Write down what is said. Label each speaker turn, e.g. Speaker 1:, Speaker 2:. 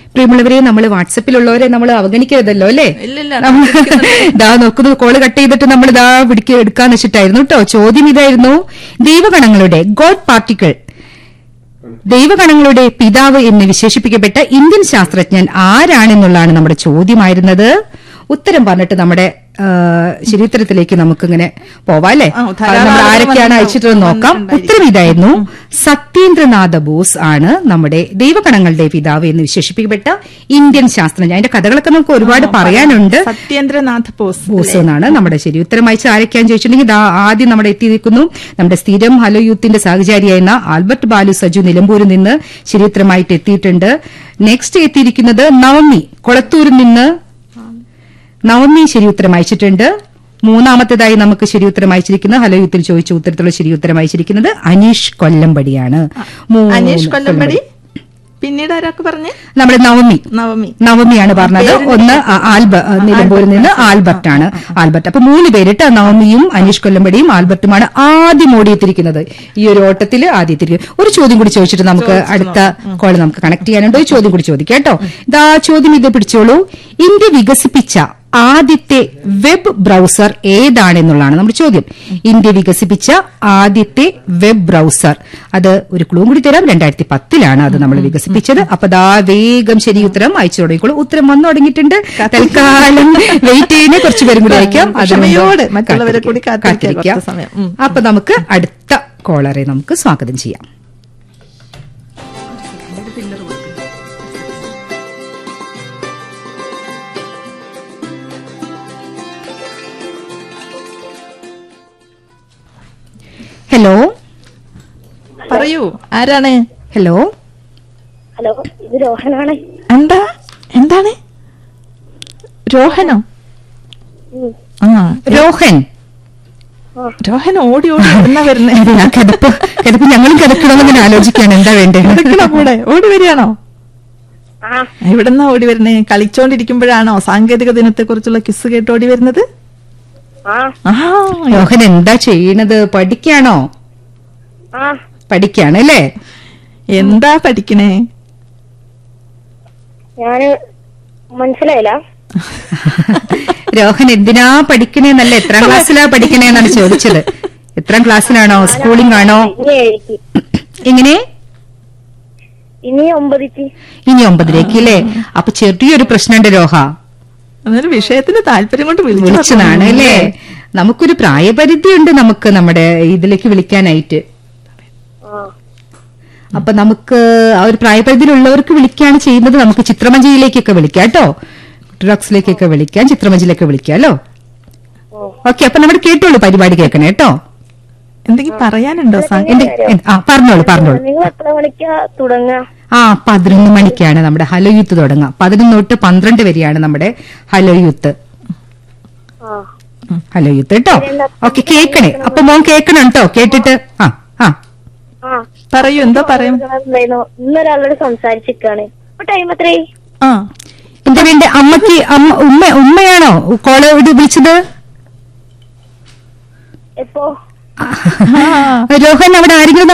Speaker 1: പ്രിയമുള്ളവരെ നമ്മൾ വാട്സപ്പിലുള്ളവരെ നമ്മൾ അവഗണിക്കരുതല്ലോ അല്ലേ
Speaker 2: ഇല്ലില്ല,
Speaker 1: നമ്മൾ ദാ നോക്കുന്നത് കോള് കട്ട് ചെയ്തിട്ട് നമ്മൾ ദാ പിടിക്കുക എടുക്കാന്ന് വെച്ചിട്ടായിരുന്നു കേട്ടോ ചോദ്യം ഇതായിരുന്നു ദൈവഗണങ്ങളുടെ ഗോഡ് പാർട്ടിക്കിൾ ദൈവഗണങ്ങളുടെ പിതാവ് എന്ന് വിശേഷിപ്പിക്കപ്പെട്ട ഇന്ത്യൻ ശാസ്ത്രജ്ഞൻ ആരാണെന്നുള്ളതാണ് നമ്മുടെ ചോദ്യമായിരുന്നത് ഉത്തരം പറഞ്ഞിട്ട് നമ്മുടെ ആ, ശരിയുത്തരത്തിലേക്ക് നമുക്കിങ്ങനെ പോവാം അല്ലേ
Speaker 2: ആ, ധാരാളം
Speaker 1: നമ്മൾ
Speaker 2: ആളുകൾ
Speaker 1: ആരൊക്കെയാണ്
Speaker 2: വന്നിട്ടുണ്ടാവും.
Speaker 1: അയച്ചിട്ടുള്ളത് നോക്കാം
Speaker 2: വന്നിട്ടുണ്ടായിരിക്കും.
Speaker 1: ഉത്തരം ഇതായിരുന്നു സത്യേന്ദ്രനാഥ ബോസ് ആണ് നമ്മുടെ ദൈവഗണങ്ങളുടെ പിതാവ് എന്ന് വിശേഷിപ്പിക്കപ്പെട്ട ഇന്ത്യൻ ശാസ്ത്രജ്ഞൻ അതിന്റെ കഥകളൊക്കെ നമുക്ക് ഒരുപാട് പറയാനുണ്ട്
Speaker 2: സത്യേന്ദ്രനാഥ് ബോസ്
Speaker 1: ബോസ് എന്നാണ് നമ്മുടെ ശരി ഉത്തരം അയച്ച ആരൊക്കെയാന്ന് ചോദിച്ചിട്ടുണ്ടെങ്കിൽ ദാ ആദ്യം നമ്മുടെ എത്തിയിരിക്കുന്നു നമ്മുടെ സ്ഥിരം ഹലോ യൂത്തിന്റെ സഹചാരിയായിരുന്ന ആൽബർട്ട് ബാലു സജു നിലമ്പൂരിൽ നിന്ന് ശരി ഉത്തരമായിട്ട് എത്തിയിട്ടുണ്ട് നെക്സ്റ്റ് എത്തിയിരിക്കുന്നത് നവമി കൊളത്തൂരിൽ നിന്ന് നവമി ശരി ഉത്തരം അയച്ചിട്ടുണ്ട് മൂന്നാമത്തേതായി നമുക്ക് ശരി ഉത്തരം അയച്ചിരിക്കുന്നത് ഹലോ യൂത്തിൽ ചോദിച്ച ഉത്തരത്തിലുള്ള ശരി ഉത്തരം അയച്ചിരിക്കുന്നത് അനീഷ് കൊല്ലമ്പടിയാണ് മൂന്ന്
Speaker 2: അനീഷ് കൊല്ലമ്പടി പിന്നീട് ആരൊക്കെ പറഞ്ഞേ
Speaker 1: നമ്മുടെ നവമി
Speaker 2: നവമി
Speaker 1: നവമിയാണ് പറഞ്ഞത് ഒന്ന് ആ- ആൽബ ആ, നിലമ്പൂരിൽ നിന്ന് ആൽബർട്ട് ആണ് ആൽബർട്ട് അപ്പൊ മൂന്ന് പേരിട്ട് നവമിയും അനീഷ് കൊല്ലമ്പടിയും ആൽബർട്ടുമാണ് ആദ്യം ഓടിയെത്തിരിക്കുന്നത് ഈ ഒരു ഓട്ടത്തിൽ ആദ്യം എത്തിയിരിക്കുന്നത് ഒരു ചോദ്യം കൂടി ചോദിച്ചിട്ട് നമുക്ക് അടുത്ത കോൾ നമുക്ക് കണക്ട് ചെയ്യാനുണ്ട് ഒരു ചോദ്യം കൂടി ചോദിക്കാം കേട്ടോ ഇതാ ചോദ്യം ഇത് പിടിച്ചോളൂ ഇന്ത്യ വികസിപ്പിച്ച ആദ്യത്തെ വെബ് ബ്രൌസർ ഏതാണെന്നുള്ളതാണ് നമ്മുടെ ചോദ്യം ഇന്ത്യ വികസിപ്പിച്ച ആദ്യത്തെ വെബ് ബ്രൌസർ അത് ഒരു ക്ലൂ കൂടി തരാം രണ്ടായിരത്തി പത്തിലാണ് അത് നമ്മൾ വികസിപ്പിച്ചത് അപ്പൊ ദാ വേഗം ശരി ഉത്തരം അയച്ചു തുടങ്ങിക്കോളൂ ഉത്തരം വന്നു തുടങ്ങിയിട്ടുണ്ട് തൽക്കാലം വെയിറ്റ് ചെയ്യുന്ന കുറച്ച് പേരും കൂടി അയക്കാം അതിന് മുമ്പ്
Speaker 2: ക്ഷമയോടെ മറ്റുള്ളവരെ കൂടി
Speaker 1: കാത്തിരിക്കാം.
Speaker 2: കാത്തിരിക്കാം കുറച്ച് സമയം. ഉം.
Speaker 1: അപ്പൊ നമുക്ക് അടുത്ത കോളറെ നമുക്ക് സ്വാഗതം ചെയ്യാം ഹലോ
Speaker 2: പറയൂ ആരാണ്
Speaker 1: ഹലോ
Speaker 3: ഹലോ ഇത് രോഹനാണ്
Speaker 2: എന്താ എന്താണ് രോഹനോ
Speaker 3: ഉം.
Speaker 2: ആ
Speaker 1: രോഹൻ
Speaker 2: രോഹൻ ഓടി ഓടി എന്നാ വരുന്നേ
Speaker 1: ആ കിടപ്പ് കിടപ്പ് ഞങ്ങളും കിടക്കണമെന്ന് ആലോചിക്കാണ് എന്താ വേണ്ടത്
Speaker 2: കിടക്കണോ കൂടെ ഓടി വരികയാണോ
Speaker 3: ആ
Speaker 2: എവിടെന്നാ ഓടി വരുന്നേ കളിച്ചോണ്ടിരിക്കുമ്പോഴാണോ സാങ്കേതിക ദിനത്തെ കുറിച്ചുള്ള കിസ് കേട്ട് ഓടി വരുന്നത്
Speaker 3: ആ
Speaker 2: ആ
Speaker 1: രോഹൻ എന്താ ചെയ്യണത് പഠിക്കാണോ
Speaker 3: ആ
Speaker 1: പഠിക്കാണ് അല്ലേ
Speaker 2: എന്താ പഠിക്കണേ
Speaker 3: ഞാന് മനസ്സിലായില്ല
Speaker 1: രോഹൻ എന്തിനാ പഠിക്കണേന്നല്ല എത്രാം ക്ലാസ്സിലാ പഠിക്കണേന്നാണ് ചോദിച്ചത് എത്രാം ക്ലാസ്സിലാണോ സ്കൂളിംഗ് ആണോ
Speaker 3: ഇനി ഏഴിക്ക്
Speaker 1: എങ്ങനെ
Speaker 3: ഇനി ഒമ്പതിക്ക്
Speaker 1: ഇനി ഒമ്പതിലേക്ക് അല്ലേ അപ്പൊ ചെറിയൊരു പ്രശ്നമുണ്ട് രോഹ
Speaker 2: അതൊരു വിഷയത്തിന് താല്പര്യം കൊണ്ട് വിളിച്ചു
Speaker 1: വിളിച്ചതാണ് അല്ലേ നമുക്കൊരു പ്രായപരിധി ഉണ്ട് നമുക്ക് നമ്മുടെ ഇതിലേക്ക് വിളിക്കാനായിട്ട്
Speaker 3: ആ
Speaker 1: അപ്പൊ നമുക്ക് ആ ഒരു പ്രായപരിധിയിലുള്ളവർക്ക് വിളിക്കുകയാണ് ചെയ്യുന്നത് നമുക്ക് ചിത്രമഞ്ചിയിലേക്കൊക്കെ വിളിക്കാം കേട്ടോ ഡ്രഗ്സിലേക്കൊക്കെ വിളിക്കാം ചിത്രമഞ്ചിയിലേക്ക് വിളിക്കാമല്ലോ
Speaker 3: ഓ
Speaker 1: ഓക്കെ അപ്പൊ നമ്മൾ കേട്ടോളൂ പരിപാടി കേൾക്കണേ കേട്ടോ
Speaker 2: എന്തെങ്കിലും പറയാനുണ്ടോ സാ-
Speaker 1: എന്ത് എന്ത്- ആ പറഞ്ഞോളൂ പറഞ്ഞോളൂ
Speaker 3: നിങ്ങൾ എത്ര മണിക്കാ തുടങ്ങുക
Speaker 1: ആ പതിനൊന്ന് മണിക്കാണ് നമ്മുടെ ഹലോ യൂത്ത് തുടങ്ങുക പതിനൊന്ന് തൊട്ട് പന്ത്രണ്ട് വരെയാണ് നമ്മുടെ ഹലോ യൂത്ത്
Speaker 3: ആ
Speaker 1: ഹലോ യൂത്ത് കേട്ടോ ഓക്കെ കേക്കണേ അപ്പൊ മോൻ കേക്കണം കേട്ടോ കേട്ടിട്ട് ആ ആ
Speaker 3: ആ
Speaker 2: പറയൂ എന്താ പറയും
Speaker 3: ഉണ്ടായിരുന്നു ഇന്നൊരാളോട് സംസാരിച്ചിരിക്കാണ് ഇപ്പൊ ടൈം എത്രയായി
Speaker 2: ആ
Speaker 1: എന്താ വേണ്ട അമ്മക്ക് അമ്മ ഉമ്മ ഉമ്മയാണോ കോള് ഇത് വിളിച്ചത്
Speaker 3: എപ്പോ
Speaker 2: ആ
Speaker 1: രോഹൻ അവിടെ ആരെങ്കിലും